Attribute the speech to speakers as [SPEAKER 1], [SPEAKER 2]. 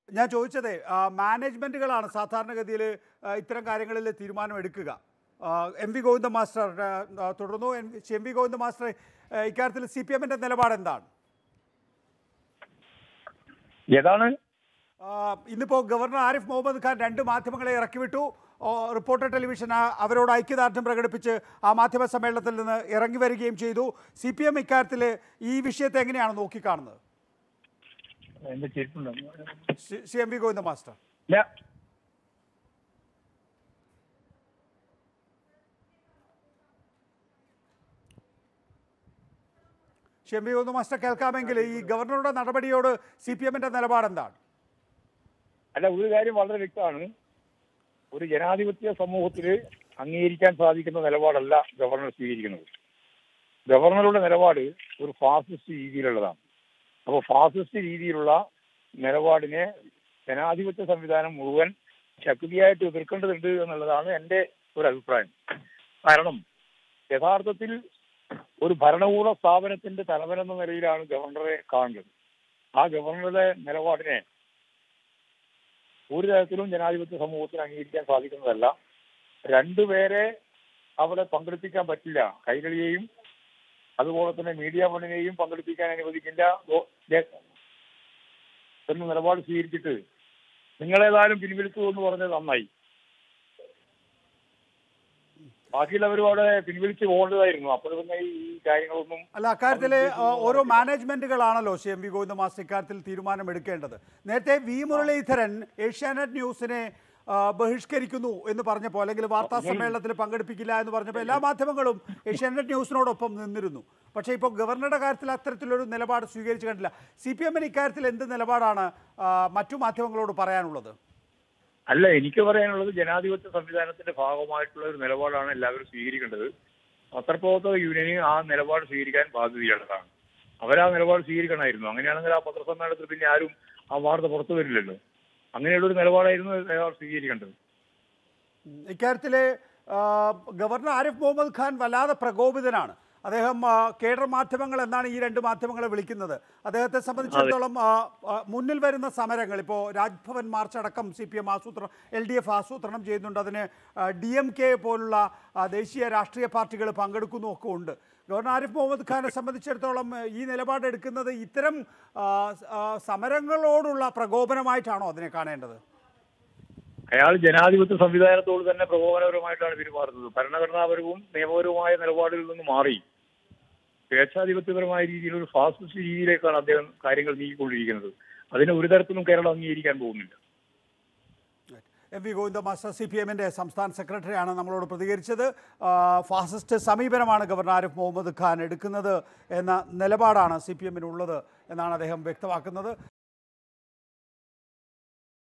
[SPEAKER 1] ഞാൻ ചോദിച്ചതേ ആ, മാനേജ്മെന്റുകളാണ് സാധാരണഗതിയിൽ ആ, ഇത്തരം കാര്യങ്ങളിൽ തീരുമാനമെടുക്കുക ആ, എം വി ഗോവിന്ദ മാസ്റ്റർ ആ, ആ, തുടർന്നു M V- M V Govinda master ആ, ഇക്കാര്യത്തിൽ സി പി എമ്മിന്റെ നിലപാട് എന്താണ്
[SPEAKER 2] ഏതാണ്
[SPEAKER 1] ആ, ഇന്നിപ്പോൾ ഗവർണർ ആരിഫ് മുഹമ്മദ് ഖാൻ രണ്ട് മാധ്യമങ്ങളെ ഇറക്കിവിട്ടു ഓ, റിപ്പോർട്ടർ ടെലിവിഷൻ ആ, അവരോട് ഐക്യദാർഢ്യം പ്രകടിപ്പിച്ച് ആ മാധ്യമ സമ്മേളനത്തിൽ നിന്ന് ഇറങ്ങി വരികയും ചെയ്തു സി പി എം ഇക്കാര്യത്തിൽ ഈ വിഷയത്തെ എങ്ങനെയാണ് നോക്കിക്കാണുന്നത്
[SPEAKER 2] എന്റെ ചെരുപ്പുണ്ടോ
[SPEAKER 1] C- C M V Govinda master
[SPEAKER 2] ഇല്ല
[SPEAKER 1] C M V Govinda master കേൾക്കാമെങ്കിൽ ഈ ഗവർണറുടെ നടപടിയോട് സി പി എമ്മിന്റെ നിലപാട് എന്താണ്
[SPEAKER 2] അല്ല ഒരു കാര്യം വളരെ വ്യക്തമാണ് ഒരു ജനാധിപത്യ സമൂഹത്തിൽ അംഗീകരിക്കാൻ സാധിക്കുന്ന നിലപാടല്ല ഗവർണർ സ്വീകരിക്കുന്നത് ഗവർണറുടെ നിലപാട് ഒരു ഫാസിസ്റ്റ് രീതിയിലുള്ളതാണ് അപ്പോൾ ഫാസിസ്റ്റ് രീതിയിലുള്ള നിലപാടിനെ ജനാധിപത്യ സംവിധാനം മുഴുവൻ ശക്തിയായിട്ട് എതിർക്കേണ്ടതുണ്ട് എന്നുള്ളതാണ് എൻ്റെ ഒരു അഭിപ്രായം കാരണം യഥാർത്ഥത്തിൽ ഒരു ഭരണകൂട സ്ഥാപനത്തിന്റെ തലവൻ എന്ന നിലയിലാണ് ഗവർണറെ കാണേണ്ടത് ആ ഗവർണറുടെ നിലപാടിനെ ഒരു തരത്തിലും ജനാധിപത്യ സമൂഹത്തിന് അംഗീകരിക്കാൻ സാധിക്കുന്നതല്ല രണ്ടുപേരെ അവിടെ പങ്കെടുപ്പിക്കാൻ പറ്റില്ല കൈരളിയെയും അതുപോലെ തന്നെ മീഡിയ വണ്ണിനെയും പങ്കെടുപ്പിക്കാൻ അനുവദിക്കില്ല ഗോ- ജെ- എന്ന നിലപാട് സ്വീകരിച്ചിട്ട് നിങ്ങളേതായാലും പിൻവലിച്ചു എന്ന് പറഞ്ഞത് നന്നായി ബാക്കിയുള്ളവരും അവിടെ പിൻവലിച്ച് പോകേണ്ടതായിരുന്നു അപ്പോൾ പിന്നെ ഈ കാര്യങ്ങളൊന്നും
[SPEAKER 1] അല്ല അക്കാര്യത്തിൽ ഓരോ മാനേജ്മെന്റുകളാണല്ലോ C M V Govinda master ഇക്കാര്യത്തിൽ തീരുമാനമെടുക്കേണ്ടത് നേരത്തെ വി മുരളീധരൻ ഏഷ്യാനെറ്റ് ന്യൂസിനെ ആ, ബഹിഷ്കരിക്കുന്നു എന്ന് പറഞ്ഞപ്പോൾ അല്ലെങ്കിൽ വാർത്താ സമ്മേളനത്തിൽ പങ്കെടുപ്പിക്കില്ല എന്ന് പറഞ്ഞപ്പോൾ എല്ലാ മാധ്യമങ്ങളും ഏഷ്യാനെറ്റ് ന്യൂസിനോടൊപ്പം നിന്നിരുന്നു പക്ഷേ ഇപ്പോൾ ഗവർണറുടെ കാര്യത്തിൽ അത്തരത്തിലൊരു നിലപാട് സ്വീകരിച്ചു കണ്ടില്ല സി പി എമ്മിന് ഇക്കാര്യത്തിൽ എന്ത് നിലപാടാണ് ആ, മറ്റു മാധ്യമങ്ങളോട് പറയാനുള്ളത്
[SPEAKER 2] അല്ല എനിക്ക് പറയാനുള്ളത് ജനാധിപത്യ സംവിധാനത്തിന്റെ ഭാഗമായിട്ടുള്ള ഒരു നിലപാടാണ് എല്ലാവരും സ്വീകരിക്കേണ്ടത് പത്രപ്രവർത്തക യൂണിയന് ആ നിലപാട് സ്വീകരിക്കാൻ ബാധ്യതയുള്ളതാണ് അവരാ നിലപാട് സ്വീകരിക്കണമായിരുന്നു അങ്ങനെയാണെങ്കിൽ ആ പത്രസമ്മേളനത്തിൽ പിന്നെ ആരും ആ വാർത്ത പുറത്തു വരില്ലല്ലോ അങ്ങനെയുള്ള ഒരു നിലപാടായിരുന്നു അവർ സ്വീകരിക്കേണ്ടത്
[SPEAKER 1] ഇക്കാര്യത്തിൽ ഗവർണർ ആരിഫ് മുഹമ്മദ് ഖാൻ വല്ലാതെ പ്രകോപിതനാണ് അദ്ദേഹം ആ, കേഡർ മാധ്യമങ്ങൾ എന്നാണ് ഈ രണ്ട് മാധ്യമങ്ങളെ വിളിക്കുന്നത് അദ്ദേഹത്തെ സംബന്ധിച്ചിടത്തോളം ആ, ആ, മുന്നിൽ വരുന്ന സമരങ്ങൾ ഇപ്പോൾ രാജ്ഭവൻ മാർച്ച് അടക്കം സി പി എം ആസൂത്രണം എൽ ഡി എഫ് ആസൂത്രണം ചെയ്യുന്നുണ്ട് അതിന് ഡി എം കെ പോലുള്ള ആ, ദേശീയ രാഷ്ട്രീയ പാർട്ടികൾ പങ്കെടുക്കുന്നു ഒക്കെ ഉണ്ട് ഗവർണർ ആരിഫ് മുഹമ്മദ് ഖാനെ സംബന്ധിച്ചിടത്തോളം ആ, ഈ നിലപാടെടുക്കുന്നത് ഇത്തരം ആ, ആ, സമരങ്ങളോടുള്ള പ്രകോപനമായിട്ടാണോ അതിനെ കാണേണ്ടത്
[SPEAKER 2] അയാൾ ജനാധിപത്യ സംവിധാനത്തോട് തന്നെ പ്രകോപനപരമായിട്ടാണ് പെരുമാറുന്നത് ഭരണഘടനാപരവും നിയമപരവുമായ നിലപാടുകളിൽ നിന്ന് മാറി സ്വേച്ഛാധിപത്യപരമായ രീതിയിൽ ഒരു ഫാസിസ്റ്റ് രീതിയിലേക്കാണ് അദ്ദേഹം കാര്യങ്ങൾ നീക്കിക്കൊണ്ടിരിക്കുന്നത് അതിനെ ഒരു തരത്തിലും കേരളം അംഗീകരിക്കാൻ പോകുന്നില്ല
[SPEAKER 1] M V Govinda master C P എമ്മിൻ്റെ സംസ്ഥാന സെക്രട്ടറിയാണ് നമ്മളോട് പ്രതികരിച്ചത് ആ, ഫാസിസ്റ്റ് സമീപനമാണ് ഗവർണർ ആരിഫ് മുഹമ്മദ് ഖാൻ എടുക്കുന്നത് എന്ന നിലപാടാണ് സി പി എമ്മിനുള്ളത് എന്നാണ് അദ്ദേഹം വ്യക്തമാക്കുന്നത്